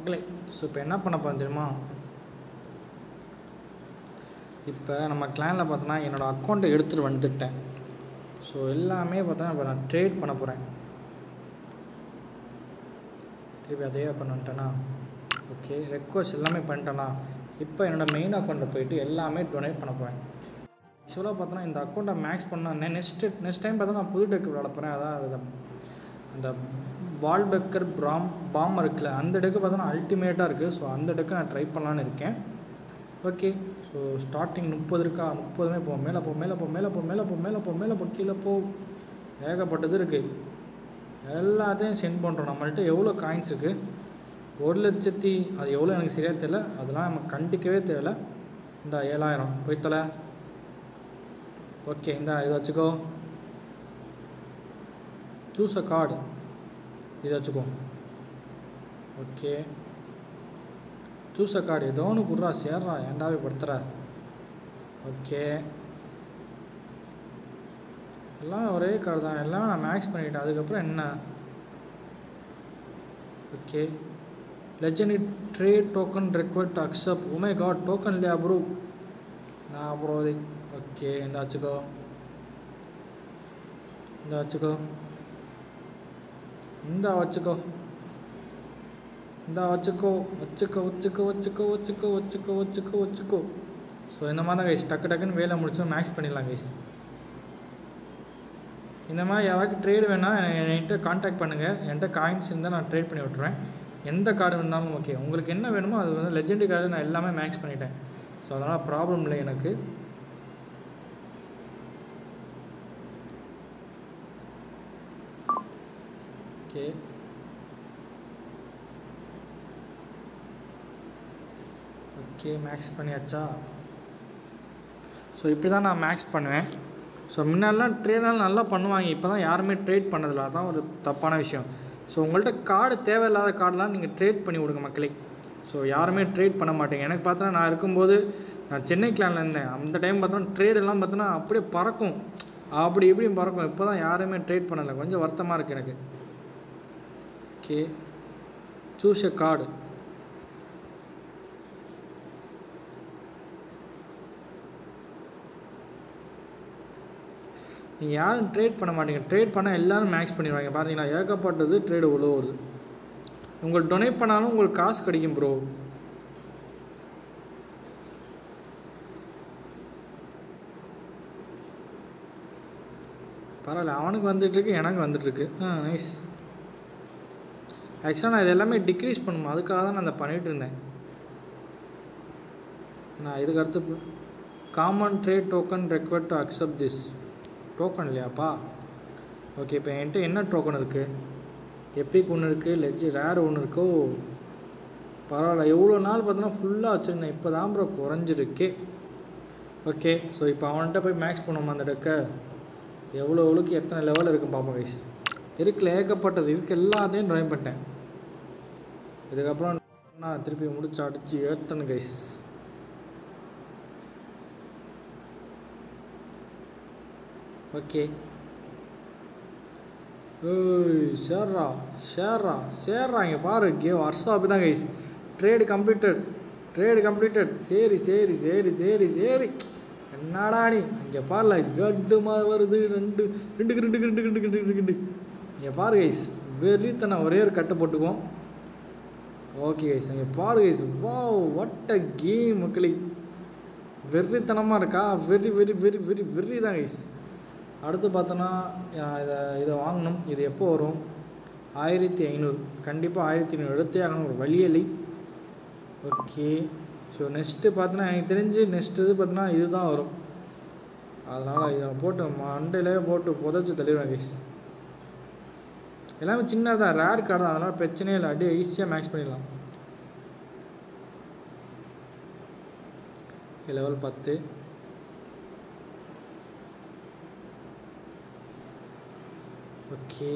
மக்களே ஸோ இப்போ என்ன பண்ண போகிறேன் தெரியுமா இப்போ நம்ம கிளானில் பார்த்தோன்னா என்னோடய அக்கௌண்ட்டை எடுத்துகிட்டு வந்துட்டேன் ஸோ எல்லாமே பார்த்தோன்னா இப்போ நான் ட்ரேட் பண்ண போகிறேன் திருப்பி அதே அக்கௌண்ட் வந்துட்டேனா ஓகே ரெக்வஸ்ட் எல்லாமே பண்ணிட்டேனா இப்போ என்னோடய மெயின் அக்கௌண்ட்டை போயிட்டு எல்லாமே டொனேட் பண்ண போகிறேன் ஆக்சுவலாக பார்த்தோன்னா இந்த அக்கௌண்ட்டை மேக்ஸ் பண்ண நெக்ஸ்ட்டு நெக்ஸ்ட் டைம் பார்த்தா நான் புது டெக் விளாட போகிறேன் அதான் அது அந்த வால்பெக்கர் பிராம் பாம் இருக்குல்ல அந்த டெக்கு பார்த்தோன்னா அல்டிமேட்டாக இருக்குது ஸோ அந்த டெக்கை நான் ட்ரை பண்ணலான்னு இருக்கேன் ஓகே ஸோ ஸ்டார்டிங் முப்பது இருக்கா முப்பதுமே போ மேலே போ மேலே போ மேலே போ மேலே போ மேலே போ மேலே போ கீழே போ ஏகப்பட்டது இருக்குது எல்லாத்தையும் சென்ட் பண்ணுறோம் நம்மள்ட்ட எவ்வளோ காயின்ஸ் இருக்குது ஒரு லட்சத்தி அது எவ்வளோ எனக்கு சரியாக தெரியல அதெல்லாம் நம்ம கண்டிக்கவே தேவையில்ல இந்த ஏழாயிரம் போய்த்தல ஓகே இந்த இதை வச்சுக்கோ சூஸ் அ கார்டு இதை வச்சுக்கோ ஓகே சூஸ் அ கார்டு ஏதோ ஒன்று குட்றா சேர்றா ஏன்டாவே படுத்துற ஓகே எல்லாம் ஒரே கார்டு தான் எல்லாம் நான் மேக்ஸ் பண்ணிட்டேன் அதுக்கப்புறம் என்ன okay legend trade token required accept உமே காட் டோக்கன் இல்லையா ப்ரூ நான் அப்புறம் இது ஓகே இந்த வச்சுக்கோ இந்த வச்சுக்கோ இந்த வச்சுக்கோ இந்த வச்சுக்கோ வச்சுக்கோ வச்சுக்கோ வச்சுக்கோ வச்சுக்கோ வச்சுக்கோ வச்சுக்கோ வச்சுக்கோ ஸோ இந்த மாதிரி தான் கைஸ் டக்கு டக்குன்னு வேலை முடிச்சோம் மேக்ஸ் பண்ணிடலாம் கைஸ் இந்த மாதிரி யாராவது ட்ரேடு வேணால் என்கிட்ட காண்டாக்ட் பண்ணுங்கள் என்கிட்ட காயின்ஸ் இருந்தால் நான் ட்ரேட் பண்ணி விட்ருவேன் எந்த கார்டு இருந்தாலும் ஓகே உங்களுக்கு என்ன வேணுமோ அது வந்து லெஜெண்டரி கார்டு நான் எல்லாமே மேக்ஸ் பண்ணிட்டேன் ஸோ அதனால் ப்ராப்ளம் இல்லை எனக்கு ஓகே ஓகே மேக்ஸ் பண்ணியாச்சா ஸோ இப்படி தான் நான் மேக்ஸ் பண்ணுவேன் ஸோ முன்னாடிலாம் ட்ரேட்லாம் நல்லா பண்ணுவாங்க இப்போ தான் யாருமே ட்ரேட் பண்ணதில்ல அதான் ஒரு தப்பான விஷயம் ஸோ உங்கள்கிட்ட கார்டு தேவையில்லாத கார்டெலாம் நீங்கள் ட்ரேட் பண்ணி கொடுங்க மக்களே ஸோ யாருமே ட்ரேட் பண்ண மாட்டேங்க எனக்கு பார்த்தா நான் இருக்கும்போது நான் சென்னை கிளானில் இருந்தேன் அந்த டைம் பார்த்தோன்னா ட்ரேடெல்லாம் பார்த்தோன்னா அப்படியே பறக்கும் அப்படி இப்படியும் பறக்கும் இப்போ தான் யாருமே ட்ரேட் பண்ணலை கொஞ்சம் வருத்தமாக இருக்குது எனக்கு ஓகே சூஸ் எ கார்டு நீங்கள் யாரும் ட்ரேட் பண்ண மாட்டீங்க ட்ரேட் பண்ணால் எல்லோரும் மேக்ஸ் பண்ணிடுவாங்க பார்த்தீங்களா ஏகப்பட்டது ட்ரேடு உள்ள வருது உங்களுக்கு டொனேட் பண்ணாலும் உங்களுக்கு காசு கிடைக்கும் ப்ரோ பரவாயில்ல அவனுக்கு வந்துட்டுருக்கு எனக்கு வந்துட்டுருக்கு ஆ நைஸ் ஆக்சுவலாக நான் இது எல்லாமே டிக்ரீஸ் பண்ணணும் அதுக்காக தான் நான் அதை பண்ணிகிட்டு இருந்தேன் நான் இதுக்கு அடுத்து common trade token required to accept this token இல்லையாப்பா ஓகே இப்போ என்கிட்ட என்ன டோக்கன் இருக்குது எப்பிக் ஒன்று இருக்குது லெஜ் ரேர் ஒன்று இருக்கோ பரவாயில்ல எவ்வளோ நாள் பார்த்தோன்னா ஃபுல்லாக வச்சுருந்தேன் இப்போ தான் ப்ரோ குறைஞ்சிருக்கே ஓகே ஸோ இப்போ அவன்கிட்ட போய் மேக்ஸ் பண்ணுவோம் அந்த டெக்கை எவ்வளோ எவ்வளோக்கு எத்தனை லெவல் இருக்கும் பார்ப்போம் கைஸ் இருக்குல்ல ஏகப்பட்டது இருக்கு எல்லாத்தையும் ட்ரைவ் பண்ணிட்டேன் இதுக்கப்புறம் நான் திருப்பி முடிச்சு அடித்து ஏற்றணும் கைஸ் ஓகே ஏய் சேர்றா சேர்றா சேர்றா இங்கே பாரு கே வருஷம் அப்படி தான் guys trade completed trade completed சரி சரி சரி சரி சரி என்னடா நீ இங்கே பாருல கட்டு மாதிரி வருது ரெண்டு ரெண்டுக்கு ரெண்டுக்கு ரெண்டுக்கு ரெண்டுக்கு ரெண்டுக்கு ரெண்டு இங்கே பாரு கைஸ் வெறித்தனை ஒரே ஒரு கட்டை போட்டுக்குவோம் ஓகே கைஸ் இங்கே பாரு கைஸ் வா வாட் அ கேம் மக்களே வெறித்தனமாக இருக்கா வெறி வெறி வெறி வெறி வெறி தான் கைஸ் அடுத்து பார்த்தோன்னா இதை இதை வாங்கணும் இது எப்போ வரும் ஆயிரத்தி ஐநூறு கண்டிப்பாக ஆயிரத்தி ஐநூறு எடுத்தே ஆகணும் ஒரு வழி இல்லை ஓகே ஸோ நெக்ஸ்ட்டு பார்த்தோன்னா எனக்கு தெரிஞ்சு நெக்ஸ்ட் இது பார்த்தோன்னா இது தான் வரும் அதனால் இதை போட்டு மண்டையிலே போட்டு புதைச்சி தள்ளிடுவேன் கைஸ் எல்லாமே சின்னதாக ரேர் கார்டு தான் அதனால் பிரச்சனையே இல்லை அப்படியே ஈஸியாக மேக்ஸ் பண்ணிடலாம் லெவல் பத்து ஓகே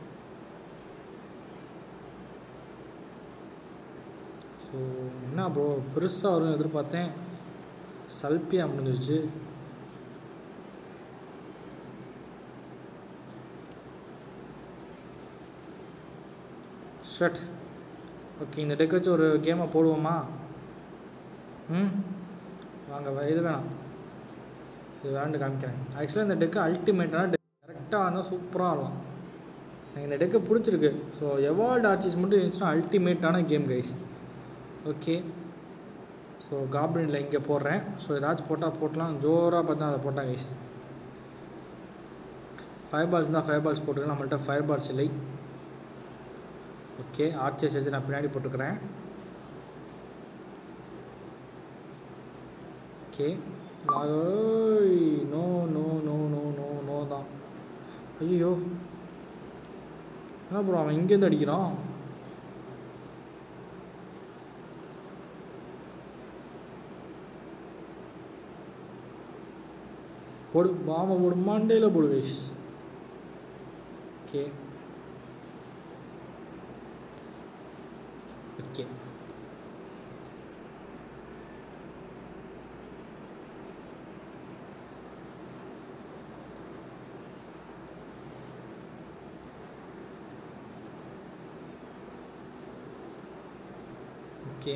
ஸோ என்ன ப்ரோ பெருசாக வரும்னு எதிர்பார்த்தேன் சல்பியாக முடிஞ்சிருச்சு ஷட் ஓகே இந்த டெக் வச்சு ஒரு கேமை போடுவோமா ம் வாங்க வே- இது வேணாம் இது வேண்டு காமிக்கிறேன் ஆக்சுவலாக இந்த டெக்கு அல்டிமேட்டான டெக் கரெக்டாக இருந்தால் சூப்பராக ஆடலாம் எனக்கு இந்த டெக்கு பிடிச்சிருக்கு ஸோ எவால்டு ஆர்ச்சிஸ் மட்டும் இருந்துச்சுன்னா அல்டிமேட்டான கேம் கைஸ் ஓகே ஸோ காப்ளினில் இங்கே போடுறேன் ஸோ ஏதாச்சும் போட்டால் போட்டலாம் ஜோராக பார்த்தா அதை போட்டேன் கைஸ் ஃபைவ் பால்ஸ் தான் ஃபைவ் பால்ஸ் போட்டுருக்கேன் நம்மள்ட்ட ஃபைவ் பால்ஸ் இல்லை ஓகே ஆர்ச்சர்ஸ் வச்சு நான் பின்னாடி போட்டுக்கிறேன் okay no no no no no no தான் ஐயோ என்ன ப்ரோ அவன் இங்கேருந்து அடிக்கிறான் போடு பாம போடு மண்டையில் போடு கைஸ் ஓகே ஓகே ஓகே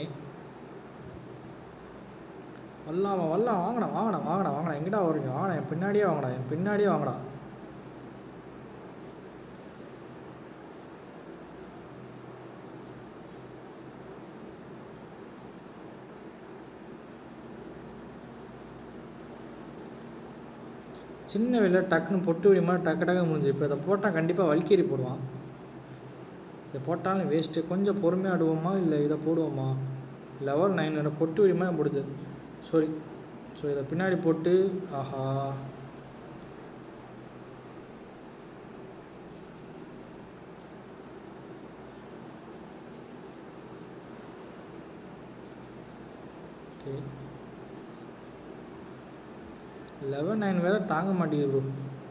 வரலாமா வரலாம் வாங்கடா வாங்கடா வாங்கடா வாங்கடா எங்கடா வரீங்க வாங்கடா என் பின்னாடியே வாங்கடா என் பின்னாடியே வாங்கடா சின்ன வெளில டக்குன்னு பொட்டு வெடி மாதிரி டக்கு டக்கு முடிஞ்சு இப்போ இதை போட்டால் கண்டிப்பாக வல்கேரி போடுவான் இதை போட்டாலும் வேஸ்ட்டு கொஞ்சம் பொறுமையாக ஆடுவோமா இல்லை இதை போடுவோமா லெவல் நைன் வேறு பொட்டு வெடி மாதிரி போடுது சாரி ஸோ இதை பின்னாடி போட்டு ஆஹா ஓகே லெவன் நைன் வேற தாங்க மாட்டேங்குது ப்ரோ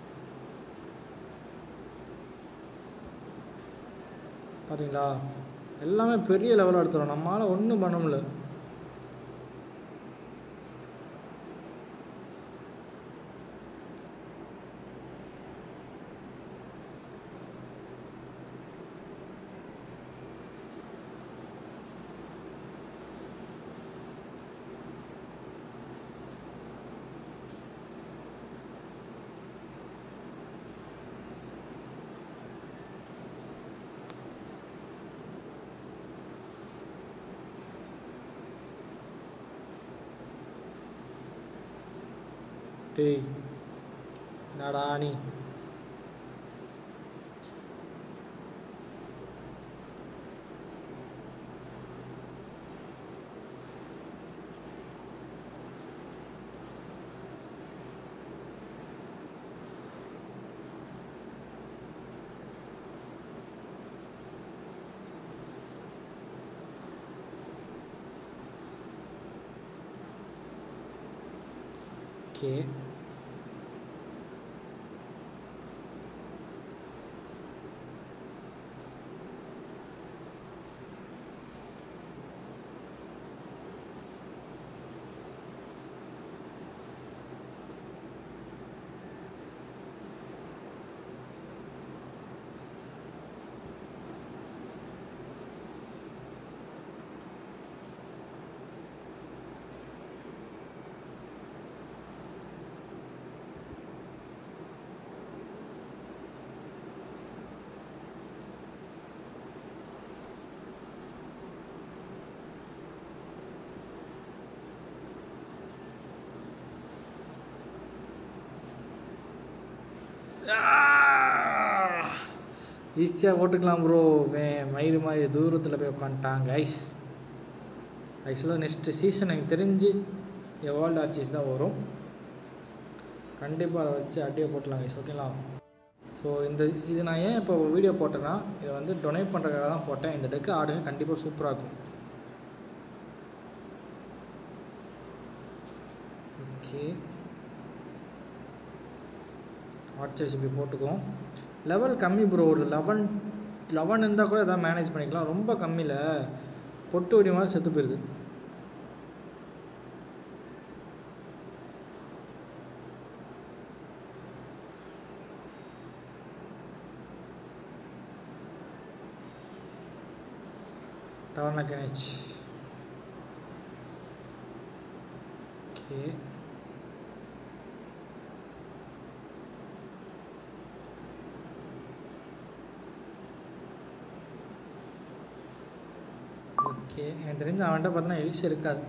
பார்த்தீங்களா எல்லாமே பெரிய லெவலில் எடுத்துரும் நம்மளால் ஒன்றும் பண்ண முடியல டேய் என்னடா நீ ஓகே ஈஸியாக போட்டுக்கலாம் ப்ரோ வே மயிறு மாதிரி தூரத்தில் போய் உட்காந்துட்டான் கைஸ் ஆக்சுவலாக நெக்ஸ்ட்டு சீசன் எனக்கு தெரிஞ்சு எவால்ட் ஆர்ச்சிஸ் தான் வரும் கண்டிப்பாக அதை வச்சு அடியை போட்டலாம் கைஸ் ஓகேங்களா ஸோ இந்த இது நான் ஏன் இப்போ வீடியோ போட்டேன்னா இதை வந்து டொனேட் பண்ணுறதுக்காக தான் போட்டேன் இந்த டெக்கு ஆடுங்க கண்டிப்பாக சூப்பராக இருக்கும் ஓகே ஆர்ச்சர்ஸ் இப்படி போட்டுக்குவோம் லெவல் கம்மி ப்ரோ ஒரு லெவன் லெவன் இருந்தால் கூட எதாவது மேனேஜ் பண்ணிக்கலாம் ரொம்ப கம்மியில் பொட்டு வெடி மாதிரி செத்து போயிடுது டவர்னா கணேஷ் ஓகே ஓகே எனக்கு தெரிஞ்சு அவன்கிட்ட பார்த்தோன்னா எலிஸ் இருக்காது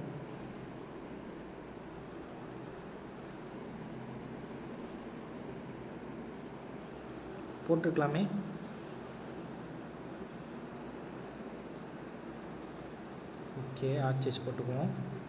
போட்டிருக்கலாமே ஓகே ஆர்ச்சேஸ் போட்டுக்குவோம்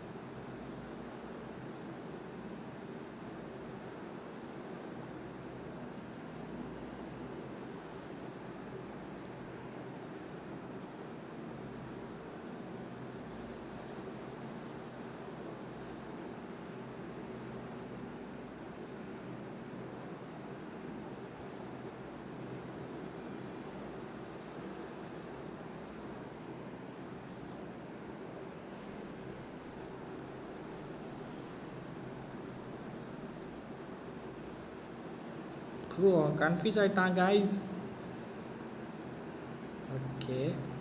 ப்ரோ கன்ஃபியூஸ் ஆகிட்டான் காய்ஸ் ஓகே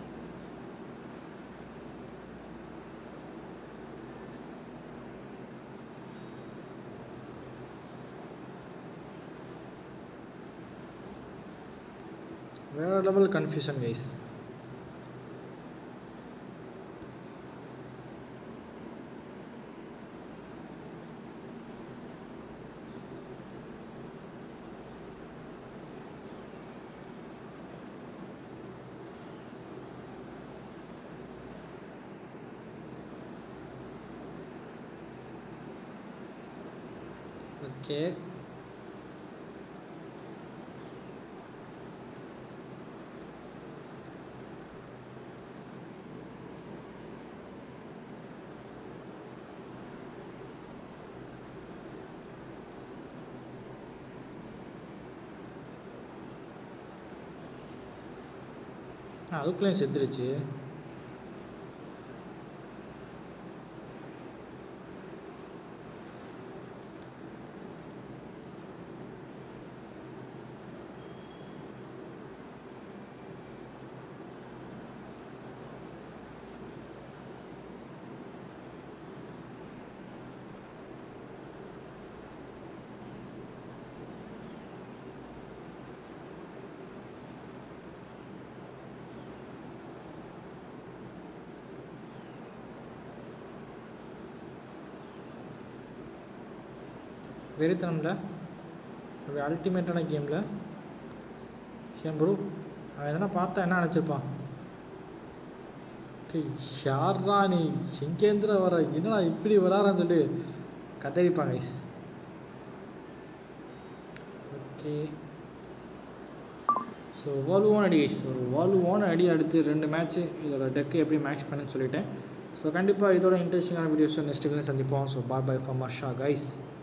வேற லெவல் கன்ஃபியூஷன் கைஸ் ஓகே அதுக்குள்ளேயும் செத்துருச்சு வெறித்தனம்ல அப்படி அல்டிமேட்டான கேமில் ஏன் ப்ரோ அவன் எதனா பார்த்தா என்ன நினச்சிருப்பான் டேய் யாரா நீ எங்கேந்திர வர என்னடா இப்படி வராறான்னு சொல்லி கத்தரிப்பான் கைஸ் ஓகே ஸோ வால்வான அடி கைஸ் ஒரு வால்வான அடி அடித்து ரெண்டு மேட்ச்சு இதோட டெக்கு எப்படி மேட்ச் பண்ணுன்னு சொல்லிட்டேன் ஸோ கண்டிப்பாக இதோட இன்ட்ரெஸ்டிங்கான வீடியோஸும் நெக்ஸ்ட் வீடியோ சந்திப்போம் ஸோ பாய் பாய் ஃபார் மர்ஷா கைஸ்